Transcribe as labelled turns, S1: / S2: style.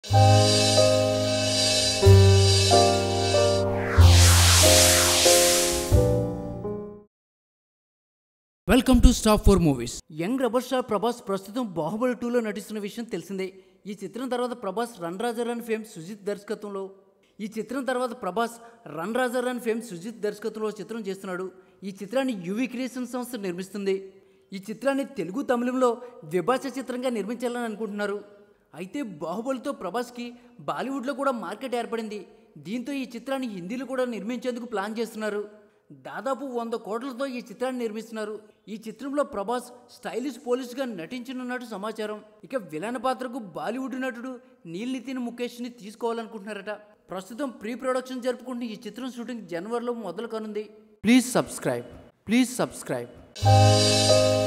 S1: welcome to stop four movies young rebel star Prabhas ప్రస్తుతం బాహుబలి టూలో నటిస్తున్న విషయం తెలిసిందే ఈ చిత్రం తర్వాత Prabhas run Raja run fame Sujeeth దర్శకత్వంలో ఈ చిత్రం తర్వాత Prabhas run Raja run fame Sujeeth దర్శకత్వంలో చిత్రం చేస్తున్నాడు ఈ చిత్రాన్ని యువి క్రియేషన్ సంస్థ నిర్మిస్తుంది ఈ చిత్రాన్ని తెలుగు తమిళంలో ద్విభాష చిత్రంగా నిర్మించాలని అనుకుంటున్నారు అయితే బాహుబలితో ప్రభాస్కి బాలీవుడ్లో కూడా మార్కెట్ ఏర్పడింది దీంతో ఈ చిత్రాన్ని హిందీలో కూడా నిర్మించేందుకు ప్లాన్ చేస్తున్నారు దాదాపు వంద కోట్లతో ఈ చిత్రాన్ని నిర్మిస్తున్నారు ఈ చిత్రంలో ప్రభాస్ స్టైలిష్ పోలీస్గా నటించనున్నట్టు సమాచారం ఇక విలన్ పాత్రకు బాలీవుడ్ నటుడు నీల్ నితిన్ ముఖేష్ని తీసుకోవాలనుకుంటున్నారట ప్రస్తుతం ప్రీ ప్రొడక్షన్ జరుపుకుంటున్న ఈ చిత్రం షూటింగ్ జనవరిలో మొదలు కానుంది ప్లీజ్ సబ్స్క్రైబ్ ప్లీజ్ సబ్స్క్రైబ్